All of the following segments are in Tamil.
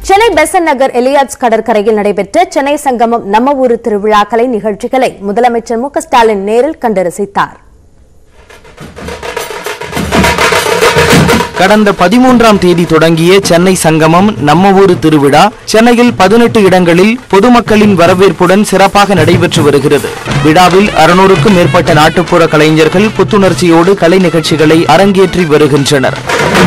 சென்னை பெசன் நகர் எலியாட்ஸ் கடற்கரையில் நடைபெற்ற சென்னை சங்கமம் நம்ம ஊரு திருவிழா கலை நிகழ்ச்சிகளை முதலமைச்சர் மு க ஸ்டாலின் நேரில் கண்டு ரசித்தார் கடந்த பதிமூன்றாம் தேதி தொடங்கிய சென்னை சங்கமம் நம்ம ஊரு திருவிழா சென்னையில் பதினெட்டு இடங்களில் பொதுமக்களின் வரவேற்புடன் சிறப்பாக நடைபெற்று வருகிறது விழாவில் அறுநூறுக்கும் மேற்பட்ட நாட்டுப்புற கலைஞர்கள் புத்துணர்ச்சியோடு கலை நிகழ்ச்சிகளை அரங்கேற்றி வருகின்றனர்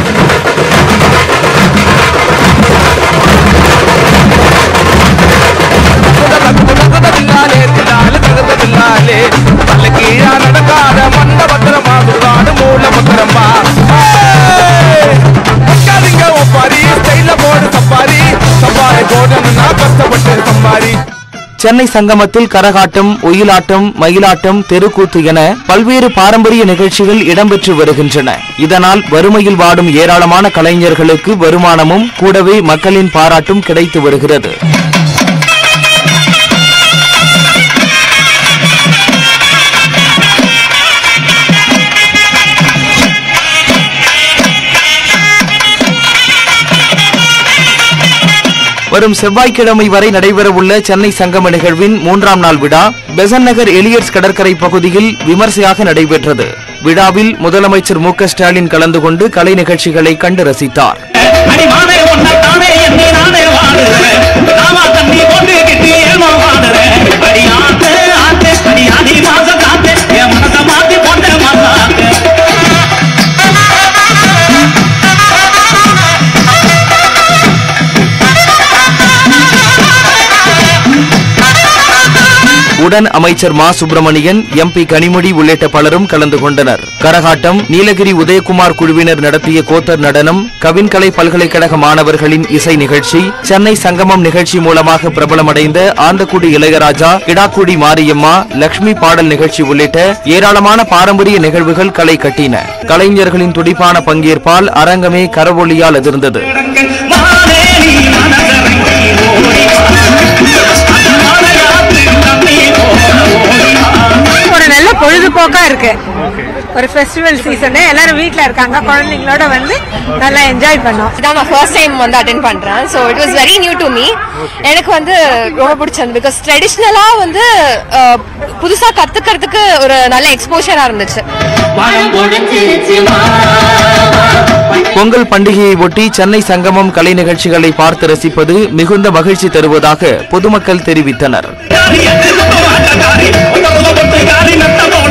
தில்லாலே தில்லாலே தகுந்த தில்லாலே தள்ள கீழா நடக்காத மண்ட பத்திரமா சுடுகாடு மூல பத்திரமா உட்காருங்க ஒப்பாரி ஸ்டைல போடு சப்பாரி சப்பாரி போடணும்னா கஷ்டப்பட்டு சம்பாரி சென்னை சங்கமத்தில் கரகாட்டம் ஒயிலாட்டம் மயிலாட்டம் தெருக்கூத்து என பல்வேறு பாரம்பரிய நிகழ்ச்சிகள் இடம்பெற்று வருகின்றன இதனால் வறுமையில் வாடும் ஏராளமான கலைஞர்களுக்கு வருமானமும் கூடவே மக்களின் பாராட்டும் கிடைத்து வருகிறது வரும் செவ்வாய்க்கிழமை வரை நடைபெறவுள்ள சென்னை சங்கம நிகழ்வின் மூன்றாம் நாள் விழா பெசன் நகர் எலியட்ஸ் கடற்கரை பகுதியில் விமர்சையாக நடைபெற்றது விழாவில் முதலமைச்சர் மு க ஸ்டாலின் கலந்து கொண்டு கலை நிகழ்ச்சிகளை கண்டு ரசித்தார் அடிமானே உன்னை தானே எண்ணி நானே வாடுறேன் நாமா தண்ணி போட்டு கிட்டி ஏமா வாடுறேன் அடி ஆத்து ஆத்து அடி அடி மாச காத்து என் மனச மாத்தி போட்ட மாசாத்து உடன் அமைச்சர் மா சுப்பிரமணியன் எம்பி கனிமொழி உள்ளிட்ட பலரும் கலந்து கொண்டனர் கரகாட்டம் நீலகிரி உதயகுமார் குழுவினர் நடத்திய கோத்தர் நடனம் கவின்கலை பல்கலைக்கழக மாணவர்களின் இசை நிகழ்ச்சி சென்னை சங்கமம் நிகழ்ச்சி மூலமாக பிரபலமடைந்த ஆந்தக்குடி இளையராஜா கிடாக்குடி மாரியம்மா லட்சுமி பாடல் நிகழ்ச்சி உள்ளிட்ட ஏராளமான பாரம்பரிய நிகழ்வுகள் களை கட்டின கலைஞர்களின் துடிப்பான பங்கேற்பால் அரங்கமே கரவொலியால் அதிர்ந்தது மானே நீ மனசரங்கி ஓடி வா. அந்த மலையாத்து தண்ணி போல ஓடி வா. ஒரு நல்ல பொழுதுபோக்கா இருக்கு ஒரு ஃபெஸ்டிவல் சீசனு எல்லாரும் வீட்ல இருக்காங்க குழந்தைங்களோட வந்து நல்லா என்ஜாய் பண்ணோம் இதான் நான் ஃபர்ஸ்ட் டைம் வந்து அட்டென்ட் பண்றேன் so it was very new to me எனக்கு வந்து ரொம்ப பிடிச்சிருந்து பிகாஸ் ட்ரெடிஷ்னலா வந்து அஹ், புதுசா கத்துக்கிறதுக்கு ஒரு நல்ல எக்ஸ்போஷரா இருந்துச்சு மனம் பொழிஞ்சிருச்சு வா பொங்கல் பண்டிகையை ஒட்டி சென்னை சங்கமம் கலை நிகழ்ச்சிகளை பார்த்து ரசிப்பது மிகுந்த மகிழ்ச்சி தருவதாக பொதுமக்கள் தெரிவித்தனர் காரி எட்டு சுத்தம் ஆட்டக்காரி உங்க புத பொட்டு காரி நட்டமோ